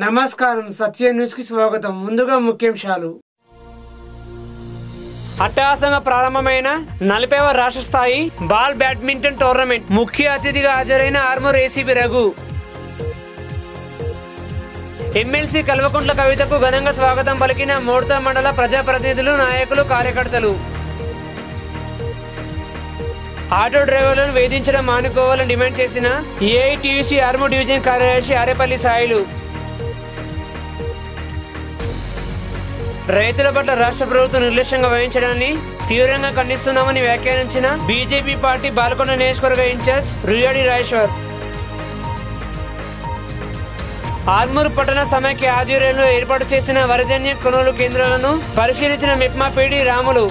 నమస్కారం సత్య న్యూస్ కి స్వాగతం ముందుగా ముఖ్యాంశాలు అట్టహాసంగా ప్రారంభమైన నలభైవ రాష్ట్ర స్థాయి బాల్ బ్యాడ్మింటన్ టోర్నమెంట్ ముఖ్య అతిథిగా హాజరైన ఆర్మూర్ ఏసీబీ రఘు ఎమ్మెల్సీ కల్వకుంట్ల కవితకు ఘనంగా స్వాగతం పలికిన మోర్తా మండల ప్రజాప్రతినిధులు నాయకులు కార్యకర్తలు ఆటో డ్రైవర్లను వేధించడం మానుకోవాలని డిమాండ్ చేసిన ఏఐటియుసి ఆర్మూర్ డివిజన్ కార్యదర్శి ఆరేపల్లి సాయిలు రైతుల పట్ల రాష్ట్ర ప్రభుత్వం నిర్లక్ష్యంగా వహించడాన్ని తీవ్రంగా ఖండిస్తున్నామని వ్యాఖ్యానించిన బీజేపీ పార్టీ బాలకొండ నియోజకవర్గ ఇన్ఛార్జ్ రుయాడి రాజేశ్వర్ ఆర్మూర్ పట్టణ సమైక్య ఆధ్వర్యంలో ఏర్పాటు చేసిన వరదన్య కొనుగోలు కేంద్రాలను పరిశీలించిన మిప్మా పీడి రాములు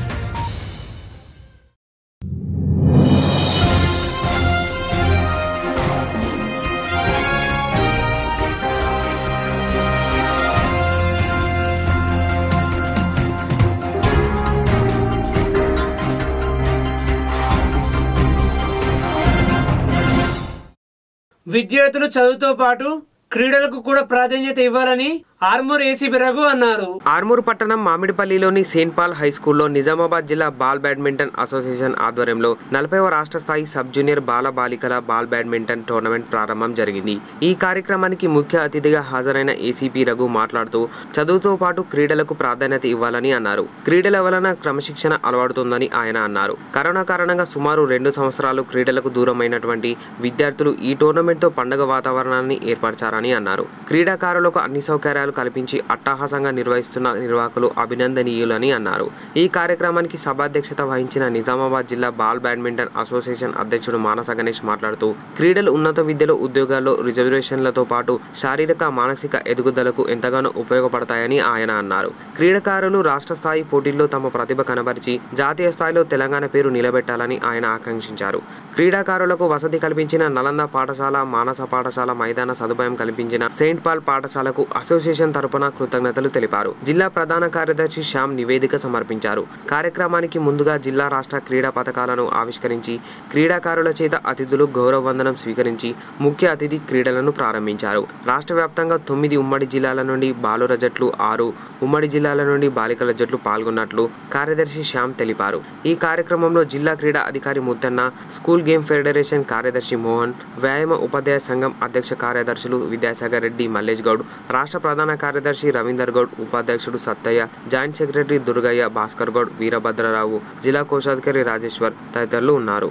విద్యార్థులు చదువుతో పాటు క్రీడలకు కూడా ప్రాధాన్యత ఇవ్వాలని ఆర్మూర్ ఏసీబీ రఘు అన్నారు ఆర్మూర్ పట్టణం మామిడిపల్లిలోని సెయింట్ పాల్ హై స్కూల్లో నిజామాబాద్ జిల్లా బాల్ బ్యాడ్మింటన్ అసోసియేషన్ ఆధ్వర్యంలో నలభైవ రాష్ట్ర స్థాయి సబ్ జూనియర్ బాల బాలికల బాల్ బ్యాడ్మింటన్ టోర్నమెంట్ ప్రారంభం జరిగింది ఈ కార్యక్రమానికి ముఖ్య అతిథిగా హాజరైన ఏసీపీ రఘు మాట్లాడుతూ చదువుతో పాటు క్రీడలకు ప్రాధాన్యత ఇవ్వాలని అన్నారు క్రీడల వలన క్రమశిక్షణ అలవాడుతుందని ఆయన అన్నారు కరోనా కారణంగా సుమారు రెండు సంవత్సరాలు క్రీడలకు దూరమైనటువంటి విద్యార్థులు ఈ టోర్నమెంట్తో పండుగ వాతావరణాన్ని ఏర్పరచారని అన్నారు క్రీడాకారులకు అన్ని సౌకర్యాలు కల్పించి అట్టహాసంగా నిర్వహిస్తున్న నిర్వాహకులు అభినందనీయులని అన్నారు ఈ కార్యక్రమానికి సభాధ్యక్షత వహించిన నిజామాబాద్ జిల్లా బాల్ బ్యాడ్మింటన్ అసోసియేషన్ అధ్యక్షుడు మానస గణేష్ మాట్లాడుతూ క్రీడలు ఉన్నత విద్యలో ఉద్యోగాల్లో రిజర్వేషన్లతో పాటు శారీరక మానసిక ఎదుగుదలకు ఎంతగానో ఉపయోగపడతాయని ఆయన అన్నారు క్రీడాకారులు రాష్ట్ర స్థాయి పోటీల్లో తమ ప్రతిభ కనబరిచి జాతీయ స్థాయిలో తెలంగాణ పేరు నిలబెట్టాలని ఆయన ఆకాంక్షించారు క్రీడాకారులకు వసతి కల్పించిన నలంద పాఠశాల మానస పాఠశాల మైదాన సదుపాయం కల్పించిన సెయింట్ పాల్ పాఠశాలకు అసోసియేషన్ తరపున కృతజ్ఞతలు తెలిపారు జిల్లా ప్రధాన కార్యదర్శి శ్యామ్ నివేదిక సమర్పించారు కార్యక్రమానికి ముందుగా జిల్లా రాష్ట్ర క్రీడా పథకాలను ఆవిష్కరించి క్రీడాకారుల చేత అతిథులు గౌరవ వందనం స్వీకరించి ముఖ్య అతిథి క్రీడలను ప్రారంభించారు రాష్ట్ర వ్యాప్తంగా తొమ్మిది ఉమ్మడి జిల్లాల నుండి బాలుర జట్లు ఆరు ఉమ్మడి జిల్లాల నుండి బాలికల జట్లు పాల్గొన్నట్లు కార్యదర్శి శ్యామ్ తెలిపారు ఈ కార్యక్రమంలో జిల్లా క్రీడా అధికారి ముత్తన్న స్కూల్ గేమ్ ఫెడరేషన్ కార్యదర్శి మోహన్ వ్యాయామ ఉపాధ్యాయ సంఘం అధ్యక్ష కార్యదర్శులు విద్యాసాగర్ రెడ్డి మల్లేష్ గౌడ్ రాష్ట్ర ప్రధాన కార్యదర్శి రవీందర్ గౌడ్ ఉపాధ్యక్షుడు సత్తయ్య జాయింట్ సెక్రటరీ దుర్గయ్య భాస్కర్ గౌడ్ వీరభద్రరావు జిల్లా కోశాధికారి రాజేశ్వర్ తదితరులు ఉన్నారు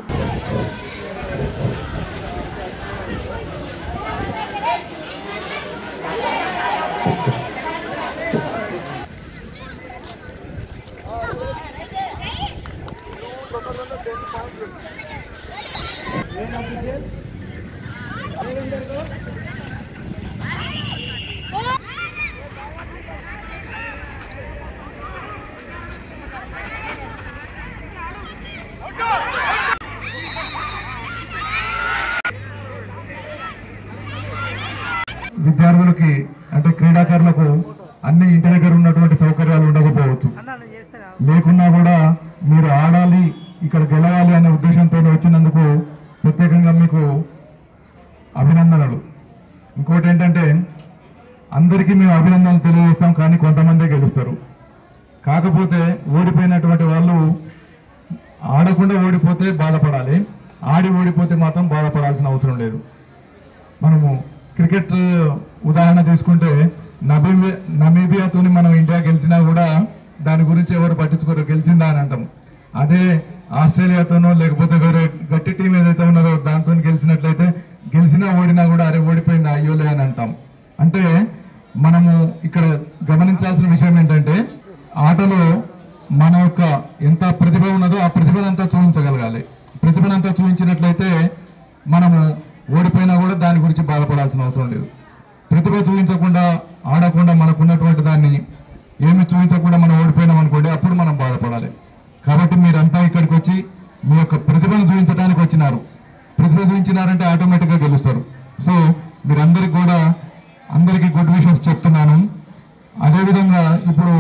విద్యార్థులకి అంటే క్రీడాకారులకు అన్ని ఇంటి దగ్గర ఉన్నటువంటి సౌకర్యాలు ఉండకపోవచ్చు లేకున్నా కూడా మీరు ఆడాలి ఇక్కడ గెలవాలి అనే ఉద్దేశంతో వచ్చినందుకు ప్రత్యేకంగా మీకు అభినందనలు ఇంకోటి ఏంటంటే అందరికీ మేము అభినందనలు తెలియజేస్తాం కానీ కొంతమందే గెలుస్తారు కాకపోతే ఓడిపోయినటువంటి వాళ్ళు ఆడకుండా ఓడిపోతే బాధపడాలి ఆడి ఓడిపోతే మాత్రం బాధపడాల్సిన అవసరం లేదు మనము క్రికెట్ ఉదాహరణ తీసుకుంటే నమీబియా నమీబియాతోని మనం ఇండియా గెలిచినా కూడా దాని గురించి ఎవరు పట్టించుకోరు గెలిచిందా అని అంటాం అదే ఆస్ట్రేలియాతోనో లేకపోతే వేరే గట్టి టీం ఏదైతే ఉన్నదో దాంతో గెలిచినట్లయితే గెలిచినా ఓడినా కూడా అరే ఓడిపోయింది అయ్యోలే అని అంటాం అంటే మనము ఇక్కడ గమనించాల్సిన విషయం ఏంటంటే ఆటలో మన యొక్క ఎంత ప్రతిభ ఉన్నదో ఆ ప్రతిభనంతా చూపించగలగాలి ప్రతిభనంతా చూపించినట్లయితే మనము ఓడిపోయినా కూడా దాని గురించి బాధపడాల్సిన అవసరం లేదు ప్రతిభ చూపించకుండా ఆడకుండా మనకున్నటువంటి దాన్ని ఏమి చూపించకుండా మనం ఓడిపోయినాం అనుకోండి అప్పుడు మనం బాధపడాలి కాబట్టి మీరంతా ఇక్కడికి వచ్చి మీ యొక్క ప్రతిభను చూపించడానికి వచ్చినారు ప్రతిభ చూపించినారంటే ఆటోమేటిక్గా గెలుస్తారు సో మీరందరికీ కూడా అందరికీ గుడ్ విషెస్ చెప్తున్నాను అదేవిధంగా ఇప్పుడు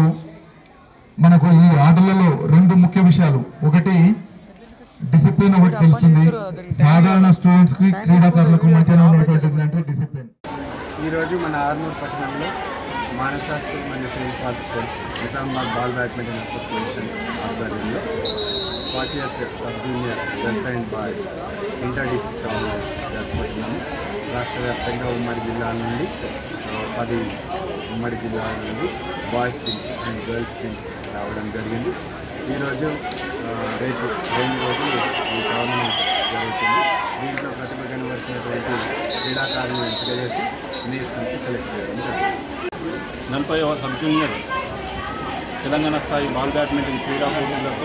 మనకు ఈ ఆటలలో రెండు ముఖ్య విషయాలు ఒకటి డిసిప్లిన్ ఒకటి తెలిసింది సాధారణ స్టూడెంట్స్ కి క్రీడాకారులకు మధ్యలో ఉన్నటువంటి అంటే డిసిప్లిన్ ఈరోజు మన ఆర్మూర్ పట్టణంలో మానసా స్కూల్ మరియు saint Paul school Nizamabad ball badminton association ఆధ్వర్యంలో forty eighth sub junior girls and boys inter district tournament జరుపుకుంటున్నాము రాష్ట్ర వ్యాప్తంగా ఉమ్మడి జిల్లాల నుండి ఆ, పది ఉమ్మడి జిల్లాల నుండి boys teams and girls teams రావడం జరిగింది ఈరోజు ఆ, రేపు రెండు రోజులు ఈ టోర్నమెంట్ జరుగుతుంది దీంట్లో ప్రతిభ కనబరిచినటువంటి క్రీడాకారులను ఎంపిక చేసి నేషనల్కి సెలెక్ట్ చేయడం జరిగింది నలభై సబ్ జూనియర్ తెలంగాణ స్థాయి బాల్ బ్యాడ్మింటన్ క్రీడా పోటీలకు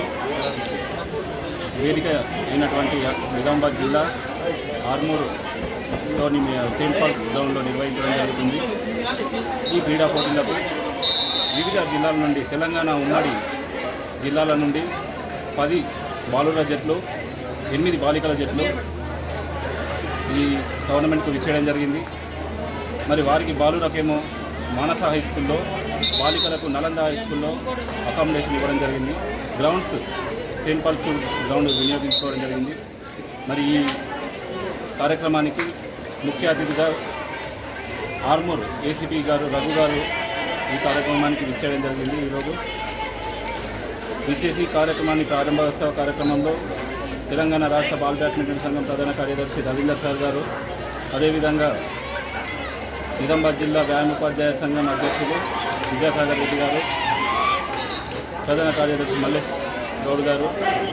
వేదిక అయినటువంటి నిజామాబాద్ జిల్లా ఆర్మూర్లోని సెయింట్ పాల్స్ గ్రౌండ్లో నిర్వహించడం జరుగుతుంది ఈ క్రీడా పోటీలకు వివిధ జిల్లాల నుండి తెలంగాణ ఉమ్మడి జిల్లాల నుండి పది బాలుర జట్లు ఎనిమిది బాలికల జట్లు ఈ టోర్నమెంట్కు విచ్చేయడం జరిగింది మరి వారికి బాలురకేమో మానస హై స్కూల్లో బాలికలకు నలంద హై స్కూల్లో అకామిడేషన్ ఇవ్వడం జరిగింది grounds saint Paul school ground వినియోగించుకోవడం జరిగింది మరి ఈ కార్యక్రమానికి ముఖ్య అతిథిగా ఆర్మూర్ ఏసీపీ గారు రఘు గారు ఈ కార్యక్రమానికి విచ్చేయడం జరిగింది ఈరోజు విచ్చేసి ఈ కార్యక్రమాన్ని ప్రారంభోత్సవ కార్యక్రమంలో తెలంగాణ రాష్ట్ర బాల్ బ్యాడ్మింటన్ సంఘం ప్రధాన కార్యదర్శి రవీందర్ సార్ గారు అదేవిధంగా నిజామాబాద్ జిల్లా వ్యాయామోపాధ్యాయ సంఘం అధ్యక్షులు విద్యాసాగర్ రెడ్డి గారు ప్రధాన కార్యదర్శి మల్లేష్ గౌడ్ గారు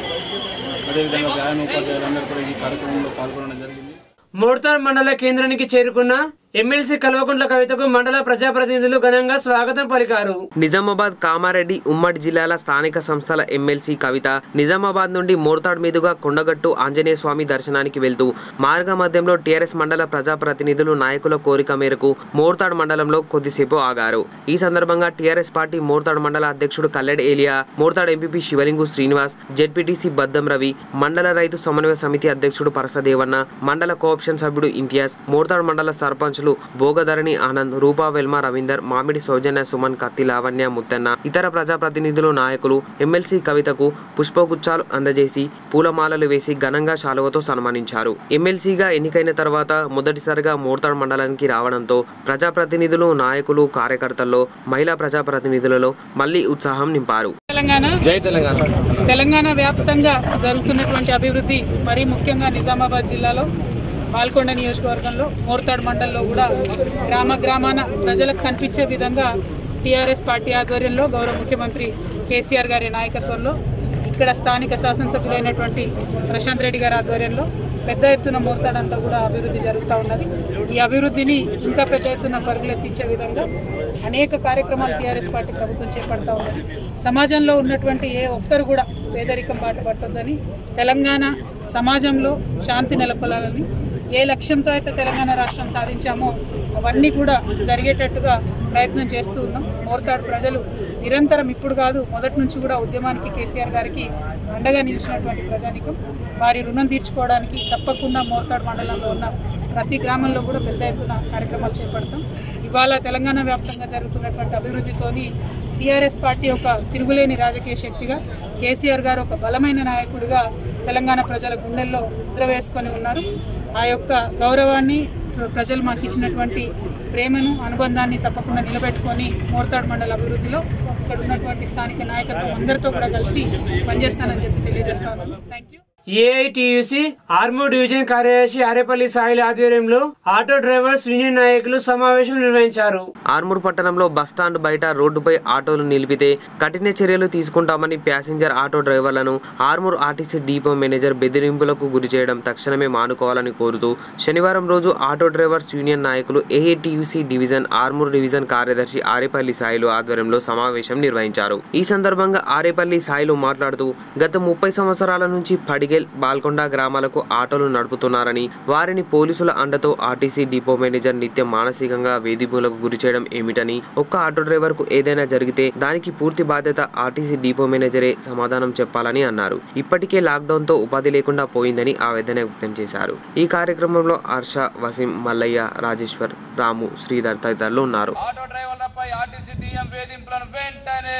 అదేవిధంగా వ్యాయామోపాధ్యాయులందరూ కూడా ఈ కార్యక్రమంలో పాల్గొనడం జరిగింది మోర్తార్ మండల కేంద్రానికి చేరుకున్న ఎమ్మెల్సీ కల్వకుంట్ల కవితకు మండల ప్రజాప్రతినిధులు ఘనంగా స్వాగతం పలికారు నిజామాబాద్ కామారెడ్డి ఉమ్మడి జిల్లాల స్థానిక సంస్థల ఎమ్మెల్సీ కవిత నిజామాబాద్ నుండి మోర్తాడ్ మీదుగా కొండగట్టు ఆంజనేయ స్వామి దర్శనానికి వెళ్తూ మార్గ మధ్యంలో టీఆర్ఎస్ మండల ప్రజాప్రతినిధులు నాయకుల కోరిక మేరకు మోర్తాడ్ మండలంలో కొద్దిసేపు ఆగారు ఈ సందర్భంగా టీఆర్ఎస్ పార్టీ మోర్తాడ్ మండల అధ్యక్షుడు కల్లెడ్ ఏలియా మోర్తాడ్ ఎంపీపీ శివలింగు శ్రీనివాస్ జెడ్పీటీసీ బద్దం రవి మండల రైతు సమన్వయ సమితి అధ్యక్షుడు పరసదేవన్న మండల కోఆప్షన్ సభ్యుడు ఇంతియాజ్ మోర్తాడ్ మండల సర్పంచులు భోగధరణి ఆనంద్ రూపా వెల్మ రవీందర్ మామిడి సౌజన్య సుమన్ కత్తి లావణ్య ముత్తన్న ఇతర ప్రజాప్రతినిధులు నాయకులు ఎమ్మెల్సీ కవితకు పుష్పగుచ్చాలు అందజేసి పూలమాలలు వేసి ఘనంగా శాలువతో సన్మానించారు ఎమ్మెల్సీగా ఎన్నికైన తర్వాత మొదటిసారిగా మోర్తాడ్ మండలానికి రావడంతో ప్రజాప్రతినిధులు నాయకులు కార్యకర్తల్లో మహిళా ప్రజాప్రతినిధులలో మళ్లీ ఉత్సాహం నింపారు తెలంగాణ జై తెలంగాణ తెలంగాణ వ్యాప్తంగా జరుగుతున్నటువంటి అభివృద్ధి మరీ ముఖ్యంగా నిజామాబాద్ జిల్లాలో బాల్కొండ నియోజకవర్గంలో మోర్తాడ్ మండల్లో కూడా గ్రామ గ్రామాన ప్రజలకు కనిపించే విధంగా టీఆర్ఎస్ పార్టీ ఆధ్వర్యంలో గౌరవ ముఖ్యమంత్రి కేసీఆర్ గారి నాయకత్వంలో ఇక్కడ స్థానిక శాసనసభ్యులైనటువంటి ప్రశాంత్ రెడ్డి గారి ఆధ్వర్యంలో పెద్ద ఎత్తున మోర్తాడ్ అంతా కూడా అభివృద్ధి జరుగుతూ ఉన్నది ఈ అభివృద్ధిని ఇంకా పెద్ద ఎత్తున పరుగులెత్తించే విధంగా అనేక కార్యక్రమాలు టీఆర్ఎస్ పార్టీ ప్రభుత్వం చేపడతా ఉన్నది సమాజంలో ఉన్నటువంటి ఏ ఒక్కరు కూడా పేదరికం బాట పట్టొద్దని తెలంగాణ సమాజంలో శాంతి నెలకొలాలని ఏ లక్ష్యంతో అయితే తెలంగాణ రాష్ట్రం సాధించామో అవన్నీ కూడా జరిగేటట్టుగా ప్రయత్నం చేస్తూ ఉన్నాం మోర్తాడు ప్రజలు నిరంతరం ఇప్పుడు కాదు మొదటి నుంచి కూడా ఉద్యమానికి కేసీఆర్ గారికి అండగా నిలిచినటువంటి ప్రజానికం వారి రుణం తీర్చుకోవడానికి తప్పకుండా మోర్తాడు మండలంలో ఉన్న ప్రతి గ్రామంలో కూడా పెద్ద ఎత్తున కార్యక్రమాలు చేపడతాం ఇవాళ తెలంగాణ వ్యాప్తంగా జరుగుతున్నటువంటి అభివృద్ధితోని టీఆర్ఎస్ పార్టీ ఒక తిరుగులేని రాజకీయ శక్తిగా కేసీఆర్ గారు ఒక బలమైన నాయకుడిగా తెలంగాణ ప్రజల గుండెల్లో ముద్ర వేసుకొని ఉన్నారు ఆ యొక్క గౌరవాన్ని ప్ర- ప్రజలు మాకు ఇచ్చినటువంటి ప్రేమను అనుబంధాన్ని తప్పకుండా నిలబెట్టుకొని మోర్తాడు మండల అభివృద్ధిలో ఇక్కడ ఉన్నటువంటి స్థానిక నాయకత్వం అందరితో కూడా కలిసి పనిచేస్తానని చెప్పి తెలియజేస్తా ఉన్నాను thank you AITUC Armoor division కార్యదర్శి ఆరేపల్లి సాయిల ఆధ్వర్యంలో ఆటో డ్రైవర్స్ యూనియన్ నాయకులు సమావేశం నిర్వహించారు ఆర్మూర్ పట్టణంలో బస్టాండ్ బయట రోడ్డుపై ఆటోలు నిలిపితే కఠిన చర్యలు తీసుకుంటామని ప్యాసింజర్ ఆటో డ్రైవర్లను ఆర్మూర్ ఆర్టీసీ డిపో మేనేజర్ బెదిరింపులకు గురి చేయడం తక్షణమే మానుకోవాలని కోరుతూ శనివారం రోజు ఆటో డ్రైవర్స్ యూనియన్ నాయకులు ఏఐటియుసి డివిజన్ ఆర్మూర్ డివిజన్ కార్యదర్శి ఆరేపల్లి సాయిలు ఆధ్వర్యంలో సమావేశం నిర్వహించారు ఈ సందర్భంగా ఆరేపల్లి సాయిలు మాట్లాడుతూ గత ముప్పై సంవత్సరాల నుంచి పడిగెల్ బాల్కొండ గ్రామాలకు ఆటోలు నడుపుతున్నారని వారిని పోలీసుల అండతో ఆర్టీసీ డిపో మేనేజర్ నిత్యం మానసికంగా వేధింపులకు గురి చేయడం ఏమిటని ఒక్క ఆటో డ్రైవర్ కు ఏదైనా జరిగితే దానికి పూర్తి బాధ్యత ఆర్టీసీ డిపో మేనేజరే సమాధానం చెప్పాలని అన్నారు ఇప్పటికే లాక్డౌన్ తో ఉపాధి లేకుండా పోయిందని ఆవేదన వ్యక్తం చేశారు ఈ కార్యక్రమంలో హర్ష వసీం మల్లయ్య రాజేశ్వర్ రాము శ్రీధర్ తదితరులు ఉన్నారు ఆటో డ్రైవర్లపై ఆర్టీసీ డిఎం వేధింపులను వెంటనే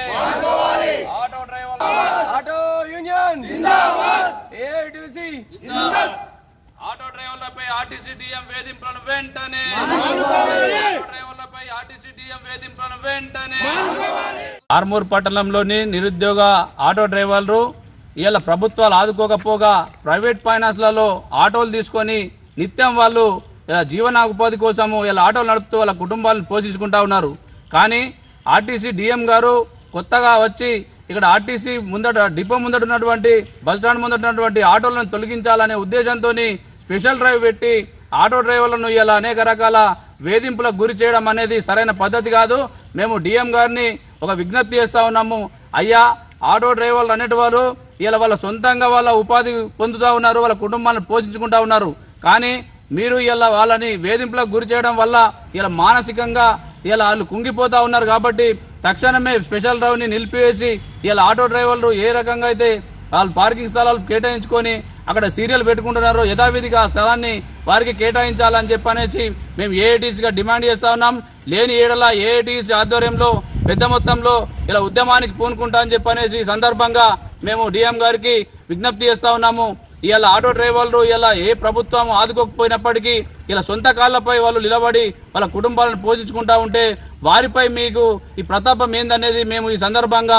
ఆటో డ్రైవర్ల ఆటో యూనియన్ ఏఐటీసీ ఆటో డ్రైవర్లపై డ్రైవర్లపై ఆర్టీసీ డిఎం వేధింపులను వెంటనే డ్రైవర్లపై ఆర్టీసీ డిఎం వేధింపులను వెంటనే ఆర్మూర్ పట్టణంలోని నిరుద్యోగ ఆటో డ్రైవర్లు ఇలా ప్రభుత్వాలు ఆదుకోకపోగా ప్రైవేట్ ఫైనాన్స్లలో ఆటోలు తీసుకొని నిత్యం వాళ్ళు ఇలా జీవనోపాధి కోసము ఇలా ఆటోలు నడుపుతూ వాళ్ళ కుటుంబాలను పోషించుకుంటా ఉన్నారు కానీ ఆర్టీసీ డిఎం గారు కొత్తగా వచ్చి ఇక్కడ ఆర్టీసీ ముందట డిపో ముందట ఉన్నటువంటి బస్ స్టాండ్ ముందట ఉన్నటువంటి ఆటోలను తొలగించాలనే ఉద్దేశంతో స్పెషల్ డ్రైవ్ పెట్టి ఆటో డ్రైవర్లను ఇలా అనేక రకాల వేధింపులకు గురి చేయడం అనేది సరైన పద్ధతి కాదు మేము డిఎం గారిని ఒక విజ్ఞప్తి చేస్తా ఉన్నాము అయ్యా ఆటో డ్రైవర్లు అనేటివారు ఇలా వాళ్ళ సొంతంగా వాళ్ళ ఉపాధి పొందుతూ ఉన్నారు వాళ్ళ కుటుంబాలను పోషించుకుంటా ఉన్నారు కానీ మీరు ఇలా వాళ్ళని వేధింపులకు గురి చేయడం వల్ల ఇలా మానసికంగా ఇలా వాళ్ళు కుంగిపోతా ఉన్నారు కాబట్టి తక్షణమే స్పెషల్ డ్రైవ్ని నిలిపివేసి ఇలా ఆటో డ్రైవర్లు ఏ రకంగా అయితే వాళ్ళు పార్కింగ్ స్థలాలు కేటాయించుకొని అక్కడ సీరియల్ పెట్టుకుంటున్నారో యథావిధిగా ఆ స్థలాన్ని వారికి కేటాయించాలని చెప్పనేసి మేము ఏఐటీసీగా డిమాండ్ చేస్తా ఉన్నాం లేని ఏడల ఏఐటీసీ ఆధ్వర్యంలో పెద్ద మొత్తంలో ఇలా ఉద్యమానికి పూనుకుంటా అని చెప్పనేసి ఈ సందర్భంగా మేము డిఎం గారికి విజ్ఞప్తి చేస్తా ఉన్నాము ఇలా ఆటో డ్రైవర్లు ఇలా ఏ ప్రభుత్వం ఆదుకోకపోయినప్పటికీ ఇలా సొంత కాళ్ళపై వాళ్ళు నిలబడి వాళ్ళ కుటుంబాలను పోషించుకుంటా ఉంటే వారిపై మీకు ఈ ప్రతాపం ఏందనేది మేము ఈ సందర్భంగా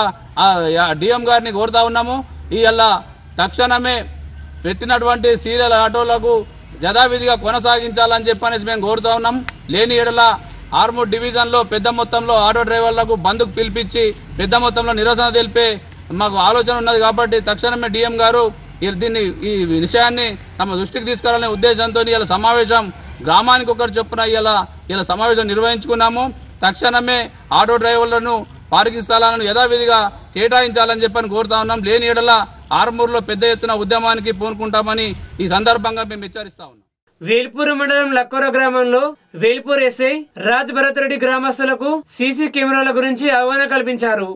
డిఎం గారిని కోరుతా ఉన్నాము ఇలా తక్షణమే పెట్టినటువంటి సీరియల్ ఆటోలకు యథావిధిగా కొనసాగించాలని చెప్పనేసి మేము కోరుతా ఉన్నాం లేని ఎడల ఆర్మూర్ డివిజన్లో పెద్ద మొత్తంలో ఆటో డ్రైవర్లకు బంద్కు పిలిపించి పెద్ద మొత్తంలో నిరసన తెలిపే మాకు ఆలోచన ఉన్నది కాబట్టి తక్షణమే డిఎం గారు ఈ దీన్ని ఈ విషయాన్ని తమ దృష్టికి తీసుకురాలనే ఉద్దేశంతో ఇలా సమావేశం గ్రామానికి ఒకరు చొప్పున ఇలా ఇలా సమావేశం నిర్వహించుకున్నాము తక్షణమే ఆటో డ్రైవర్లను పార్కింగ్ స్థలాలను యథావిధిగా కేటాయించాలని చెప్పని కోరుతా ఉన్నాం లేని ఎడల ఆర్మూర్లో పెద్ద ఎత్తున ఉద్యమానికి పూనుకుంటామని ఈ సందర్భంగా మేము హెచ్చరిస్తా ఉన్నాం వేల్పూర్ మండలం లక్కోర గ్రామంలో వేల్పూర్ ఎస్ఐ రాజ్ భరత్ రెడ్డి గ్రామస్తులకు సీసీ కెమెరాల గురించి అవగాహన కల్పించారు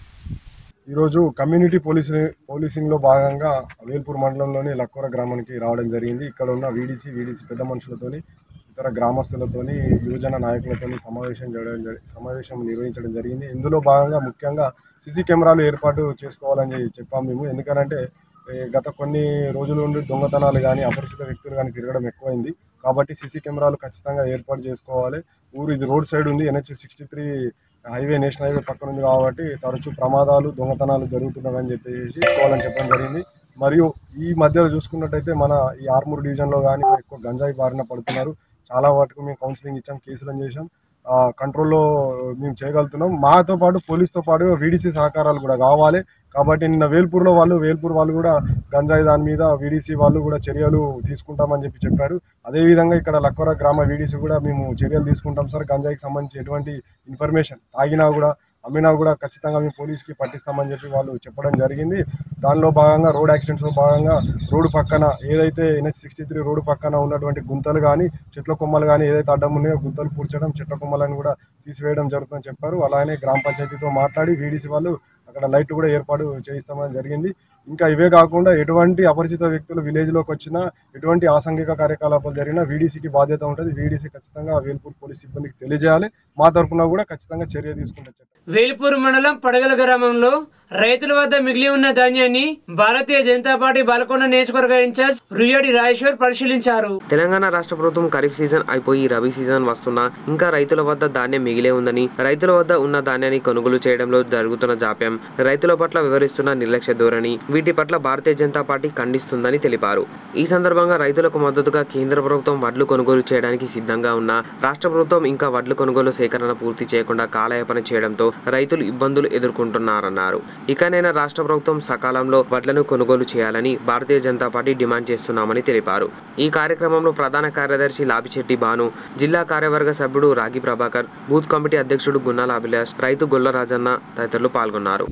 ఈరోజు కమ్యూనిటీ పోలీసింగ్ పోలీసింగ్లో భాగంగా వేల్పూర్ మండలంలోని లక్కోర గ్రామానికి రావడం జరిగింది ఇక్కడ ఉన్న వీడీసీ వీడీసీ పెద్ద మనుషులతోని ఇతర గ్రామస్తులతోని యువజన నాయకులతోని సమావేశం చేయడం జరి- సమావేశం నిర్వహించడం జరిగింది ఇందులో భాగంగా ముఖ్యంగా సీసీ కెమెరాలు ఏర్పాటు చేసుకోవాలని చెప్పాము మేము ఎందుకనంటే ఏ, గత కొన్ని రోజుల నుండి దొంగతనాలు కానీ అపరిచిత వ్యక్తులు కానీ తిరగడం ఎక్కువైంది కాబట్టి సీసీ కెమెరాలు ఖచ్చితంగా ఏర్పాటు చేసుకోవాలి ఊరు ఇది రోడ్ సైడ్ ఉంది NH sixty three highway national highway పక్కన ఉంది కాబట్టి తరచూ ప్రమాదాలు దొంగతనాలు జరుగుతున్నాయని చెప్పేసి తీసుకోవాలని చెప్పడం జరిగింది మరియు ఈ మధ్యలో చూసుకున్నట్టయితే మన ఈ ఆర్మూర్ డివిజన్లో కానీ ఎక్కువ గంజాయి బారిన పడుతున్నారు చాలా వాటికి మేము కౌన్సిలింగ్ ఇచ్చాం కేసులను చేసాం ఆ, కంట్రోల్లో మేము చేయగలుగుతున్నాం మాతో పాటు పోలీస్తో పాటు వీడీసీ సహకారాలు కూడా కావాలి కాబట్టి నిన్న వేల్పూర్లో వాళ్ళు వేల్పూర్ వాళ్ళు కూడా గంజాయి దాని మీద వీడీసీ వాళ్ళు కూడా చర్యలు తీసుకుంటామని చెప్పి చెప్పారు అదేవిధంగా ఇక్కడ లక్వర గ్రామ వీడీసీ కూడా మేము చర్యలు తీసుకుంటాం సార్ గంజాయికి సంబంధించి ఎటువంటి ఇన్ఫర్మేషన్ తాగినా కూడా అమ్మినా కూడా ఖచ్చితంగా మేము పోలీస్కి పట్టిస్తామని చెప్పి వాళ్ళు చెప్పడం జరిగింది దానిలో భాగంగా రోడ్ యాక్సిడెంట్స్లో భాగంగా రోడ్డు పక్కన ఏదైతే ఎన్హెచ్ సిక్స్టీ త్రీ రోడ్డు పక్కన ఉన్నటువంటి గుంతలు కానీ చెట్ల కొమ్మలు కానీ ఏదైతే అడ్డం ఉన్నాయో గుంతలు పూడ్చడం చెట్ల కొమ్మలను కూడా తీసివేయడం జరుగుతుందని చెప్పారు అలానే గ్రామ పంచాయతీతో మాట్లాడి వీడీసీ వాళ్ళు అక్కడ లైట్ కూడా ఏర్పాటు చేయిస్తామని జరిగింది ఇంకా ఇవే కాకుండా ఎటువంటి అపరిచిత వ్యక్తులు విలేజ్లోకి వచ్చినా ఎటువంటి ఆసంఘిక కార్యకలాపాలు జరిగినా వీడీసీకి బాధ్యత ఉంటుంది వీడీసీ ఖచ్చితంగా వేల్పూర్ పోలీస్ సిబ్బందికి తెలియజేయాలి మా తరఫున కూడా ఖచ్చితంగా చర్య తీసుకుంటారు వేల్పూర్ మండలం పడగల గ్రామంలో రైతుల వద్ద మిగిలి ఉన్న ధాన్యాన్ని భారతీయ జనతా పార్టీ బాలకొండ నియోజకవర్గ ఇన్ఛార్జ్ రుయ్యడి రాజేశ్వర్ పరిశీలించారు తెలంగాణ రాష్ట్ర ప్రభుత్వం ఖరీఫ్ సీజన్ అయిపోయి రబీ సీజన్ వస్తున్నా ఇంకా రైతుల వద్ద ధాన్యం మిగిలే ఉందని రైతుల వద్ద ఉన్న ధాన్యాన్ని కొనుగోలు చేయడంలో జరుగుతున్న జాప్యం రైతుల పట్ల వివరిస్తున్న నిర్లక్ష్య ధోరణి వీటి పట్ల భారతీయ జనతా పార్టీ ఖండిస్తుందని తెలిపారు ఈ సందర్భంగా రైతులకు మద్దతుగా కేంద్ర ప్రభుత్వం వడ్లు కొనుగోలు చేయడానికి సిద్ధంగా ఉన్న రాష్ట్ర ప్రభుత్వం ఇంకా వడ్లు కొనుగోలు సేకరణ పూర్తి చేయకుండా కాలయాపన చేయడంతో రైతులు ఇబ్బందులు ఎదుర్కొంటున్నారన్నారు ఇకనైనా రాష్ట్ర ప్రభుత్వం సకాలంలో వడ్లను కొనుగోలు చేయాలని భారతీయ జనతా పార్టీ డిమాండ్ చేస్తున్నామని తెలిపారు ఈ కార్యక్రమంలో ప్రధాన కార్యదర్శి లాభిశెట్టి భాను జిల్లా కార్యవర్గ సభ్యుడు రాగి ప్రభాకర్ బూత్ కమిటీ అధ్యక్షుడు గున్నాల అభిలాష్ రైతు గొల్ల రాజన్న తదితరులు పాల్గొన్నారు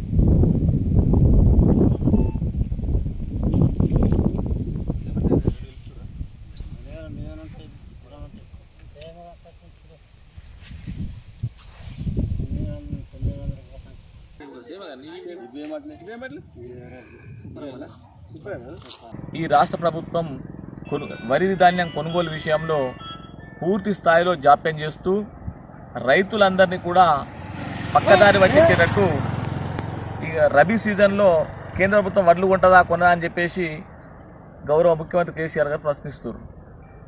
ఈ రాష్ట్ర ప్రభుత్వం కొను వరి ధాన్యం కొనుగోలు విషయంలో పూర్తి స్థాయిలో జాప్యం చేస్తూ రైతులందరినీ కూడా పక్కదారి పట్టించేటట్టు ఇక రబీ సీజన్లో కేంద్ర ప్రభుత్వం వడ్లు కొంటదా కొనదా అని చెప్పేసి గౌరవ ముఖ్యమంత్రి కేసీఆర్ గారు ప్రశ్నిస్తున్నారు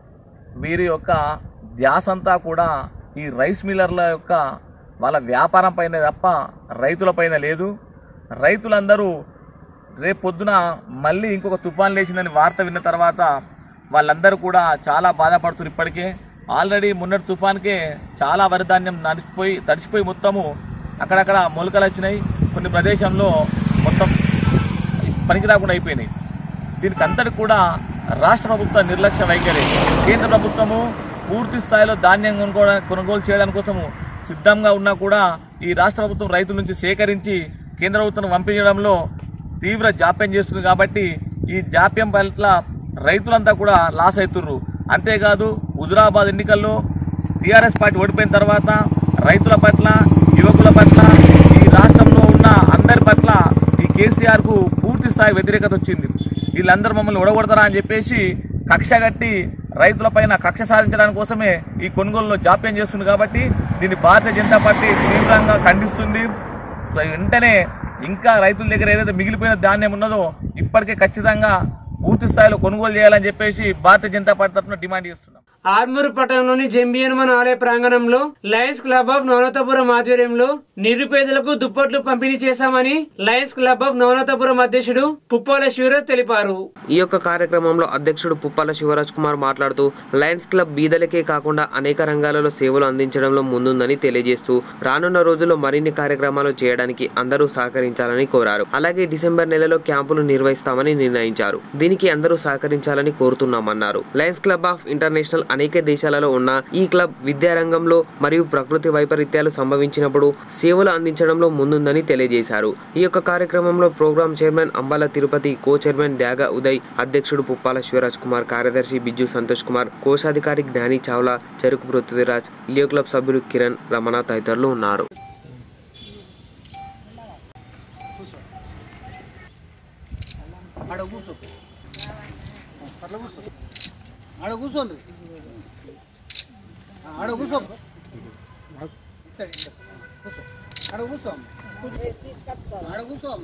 వీరి యొక్క ధ్యాస అంతా కూడా ఈ రైస్ మిల్లర్ల యొక్క వాళ్ళ వ్యాపారం పైన తప్ప రైతుల పైన లేదు రైతులందరూ రేపు పొద్దున మళ్ళీ ఇంకొక తుఫాన్ లేచిందని వార్త విన్న తర్వాత వాళ్ళందరూ కూడా చాలా బాధపడుతున్నారు ఇప్పటికే ఆల్రెడీ మొన్నటి తుఫాన్కే చాలా వరి ధాన్యం నడిచిపోయి తడిచిపోయి మొత్తము అక్కడక్కడ మొలకలు వచ్చినాయి కొన్ని ప్రదేశంలో మొత్తం పనికి రాకుండా అయిపోయినాయి దీనికి అంతటి కూడా రాష్ట్ర ప్రభుత్వ నిర్లక్ష్య వైఖరి కేంద్ర ప్రభుత్వము పూర్తి స్థాయిలో ధాన్యం కొనుగోలు కొనుగోలు చేయడానికి కోసము సిద్ధంగా ఉన్నా కూడా ఈ రాష్ట్ర ప్రభుత్వం రైతుల నుంచి సేకరించి కేంద్ర ప్రభుత్వం పంపించడంలో తీవ్ర జాప్యం చేస్తుంది కాబట్టి ఈ జాప్యం పట్ల రైతులంతా కూడా లాస్ అవుతుర్రు అంతేకాదు హుజురాబాద్ ఎన్నికల్లో టీఆర్ఎస్ పార్టీ ఓడిపోయిన తర్వాత రైతుల పట్ల యువకుల పట్ల ఈ రాష్ట్రంలో ఉన్న అందరి పట్ల ఈ కేసీఆర్ కు పూర్తి స్థాయి వ్యతిరేకత వచ్చింది వీళ్ళందరూ మమ్మల్ని ఓడగొడతారా అని చెప్పేసి కక్ష కట్టి రైతులపైన కక్ష సాధించడానికి కోసమే ఈ కొనుగోలులో జాప్యం చేస్తుంది కాబట్టి దీన్ని భారతీయ జనతా పార్టీ తీవ్రంగా ఖండిస్తుంది సో వెంటనే ఇంకా రైతుల దగ్గర ఏదైతే మిగిలిపోయిన ధాన్యం ఉన్నదో ఇప్పటికే ఖచ్చితంగా పూర్తి స్థాయిలో కొనుగోలు చేయాలని చెప్పేసి భారతీయ జనతా పార్టీ తరఫున డిమాండ్ చేస్తున్నాం ఆర్మూరు పట్టణంలోని జంబియన్మన్ ఆలయ ప్రాంగణంలో లయన్స్ క్లబ్ ఆఫ్ నవనతపురం ఆధ్వర్యంలో నిరుపేదలకు దుప్పట్లు పంపిణీ చేశామని లయన్స్ క్లబ్ ఆఫ్ నవనతపురం అధ్యక్షుడు పుప్పాల శివరాజ్ తెలిపారు ఈ యొక్క కార్యక్రమంలో అధ్యక్షుడు పుప్పాల శివరాజ్ కుమార్ మాట్లాడుతూ లయన్స్ క్లబ్ బీదలకే కాకుండా అనేక రంగాలలో సేవలు అందించడంలో ముందుందని తెలియజేస్తూ రానున్న రోజుల్లో మరిన్ని కార్యక్రమాలు చేయడానికి అందరూ సహకరించాలని కోరారు అలాగే డిసెంబర్ నెలలో క్యాంపులు నిర్వహిస్తామని నిర్ణయించారు దీనికి అందరూ సహకరించాలని కోరుతున్నామన్నారు లయన్స్ క్లబ్ ఆఫ్ ఇంటర్నేషనల్ అనేక దేశాలలో ఉన్న ఈ క్లబ్ విద్యారంగంలో మరియు ప్రకృతి వైపరీత్యాలు సంభవించినప్పుడు సేవలు అందించడంలో ముందుందని తెలియజేశారు ఈ యొక్క కార్యక్రమంలో programme chairman Ambala Tirupati co chairman Dyaga Uday అధ్యక్షుడు పుప్పాల శివరాజ్ కుమార్ కార్యదర్శి బిజ్జు సంతోష్ కుమార్ కోశాధికారి జ్ఞాని చావ్లా చెరుకు పృథ్వీరాజ్ లియో క్లబ్ సభ్యులు కిరణ్ రమణ తదితరులు ఉన్నారు ఆడ కూర్చోండి ఆడ కూర్చో కూర్చో ఆడ కూర్చో ఆడ కూర్చో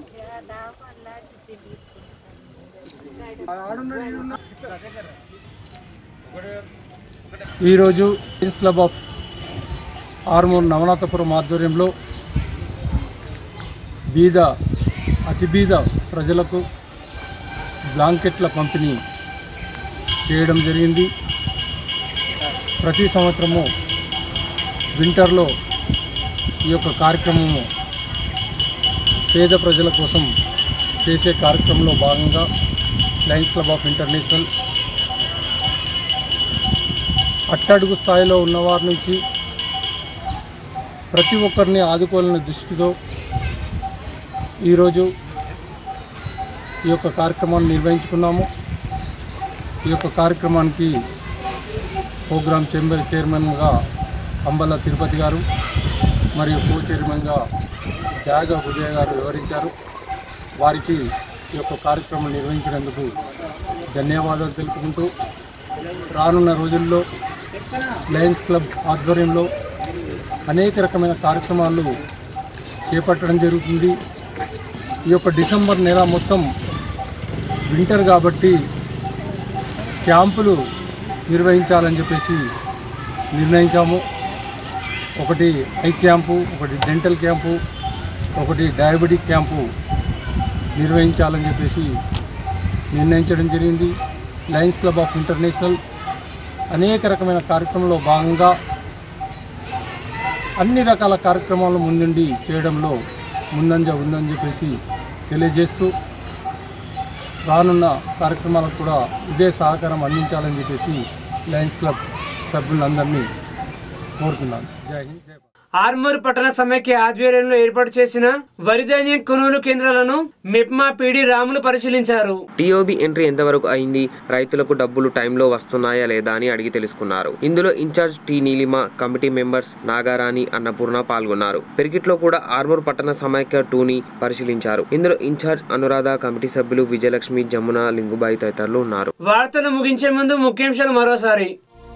ఈరోజు Lions club of Armoor Navanathapuram ఆధ్వర్యంలో బీద అతి బీద ప్రజలకు బ్లాంకెట్ల పంపిణీ చేయడం జరిగింది ప్రతి సంవత్సరము వింటర్లో ఈ యొక్క కార్యక్రమము పేద ప్రజల కోసం చేసే కార్యక్రమంలో భాగంగా లయన్స్ క్లబ్ ఆఫ్ ఇంటర్నేషనల్ అట్టడుగు స్థాయిలో ఉన్నవారి నుంచి ప్రతి ఒక్కరిని ఆదుకోవాలనే దృష్టితో ఈరోజు ఈ యొక్క కార్యక్రమాన్ని నిర్వహించుకున్నాము ఈ యొక్క కార్యక్రమానికి ప్రోగ్రామ్ చైర్మన్ చైర్మన్గా అంబల తిరుపతి గారు మరియు కో చైర్మన్గా త్యాగ ఉదయ గారు వివరించారు వారికి ఈ యొక్క కార్యక్రమం నిర్వహించినందుకు ధన్యవాదాలు తెలుపుకుంటూ రానున్న రోజుల్లో లయన్స్ క్లబ్ ఆధ్వర్యంలో అనేక రకమైన కార్యక్రమాలు చేపట్టడం జరుగుతుంది ఈ యొక్క డిసెంబర్ నెల మొత్తం వింటర్ కాబట్టి క్యాంపులు నిర్వహించాలని చెప్పేసి నిర్ణయించాము ఒకటి ఐ క్యాంపు ఒకటి డెంటల్ క్యాంపు ఒకటి డయాబెటిక్ క్యాంపు నిర్వహించాలని చెప్పేసి నిర్ణయించడం జరిగింది లయన్స్ క్లబ్ ఆఫ్ ఇంటర్నేషనల్ అనేక రకమైన కార్యక్రమంలో భాగంగా అన్ని రకాల కార్యక్రమాలు ముందుండి చేయడంలో ముందంజ ఉందని చెప్పేసి తెలియజేస్తూ రానున్న కార్యక్రమాలకు కూడా ఇదే సహకారం అందించాలని చెప్పేసి లయన్స్ క్లబ్ సభ్యులందరినీ కోరుతున్నాను జై హింద్ జై భారత్. ఆర్మూర్ పట్టణ సమైక్య ఆధ్వర్యంలో ఏర్పాటు చేసిన వరి ధాన్యం కొనుగోలు కేంద్రాలను మెప్మా పీడి రాములు పరిశీలించారు టీఓబీ ఎంట్రీ ఎంతవరకు అయింది రైతులకు డబ్బులు టైంలో వస్తున్నాయా లేదా అని అడిగి తెలుసుకున్నారు ఇందులో incharge T Neelima committee members Nagarani Annapurna పాల్గొన్నారు పెరిగిట్లో కూడా ఆర్మూర్ పట్టణ సమైక్య టూని పరిశీలించారు ఇందులో ఇన్ఛార్జ్ అనురాధ కమిటీ సభ్యులు విజయలక్ష్మి జమున లింగుబాయి తదితరులు ఉన్నారు వార్తలు ముగించే ముందు ముఖ్యాంశాలు మరోసారి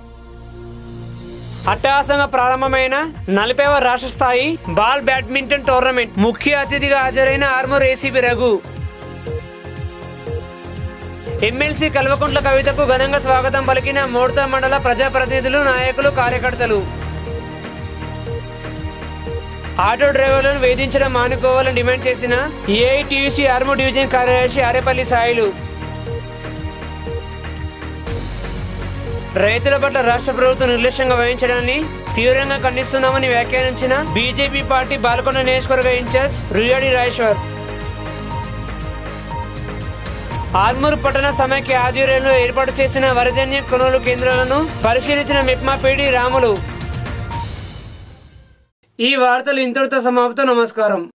అట్టహాసంగా ప్రారంభమైన నలభైవ రాష్ట్ర స్థాయి బాల్ బ్యాడ్మింటన్ టోర్నమెంట్ ముఖ్య అతిథిగా హాజరైన ఆర్మూర్ ఏసీబీ రఘు ఎమ్మెల్సీ కల్వకుంట్ల కవితకు ఘనంగా స్వాగతం పలికిన మోర్తా మండల ప్రజాప్రతినిధులు నాయకులు కార్యకర్తలు ఆటో డ్రైవర్లను వేధించడం మానుకోవాలని డిమాండ్ చేసిన ఏఐటియుసి ఆర్మో డివిజన్ కార్యదర్శి ఆరేపల్లి సాయిలు రైతుల పట్ల రాష్ట్ర ప్రభుత్వం నిర్లక్ష్యంగా వహించడాన్ని తీవ్రంగా ఖండిస్తున్నామని వ్యాఖ్యానించిన బీజేపీ పార్టీ బాలకొండ నియోజకవర్గ ఇన్ఛార్జ్ రుయాడి రాజేశ్వర్ ఆర్మూర్ పట్టణ సమైక్య ఆధ్వర్యంలో ఏర్పాటు చేసిన వరజన్య కొనుగోలు కేంద్రాలను పరిశీలించిన మెప్మా పీడి రాములు ఈ వార్తలు ఇంతటితో సమాప్తం నమస్కారం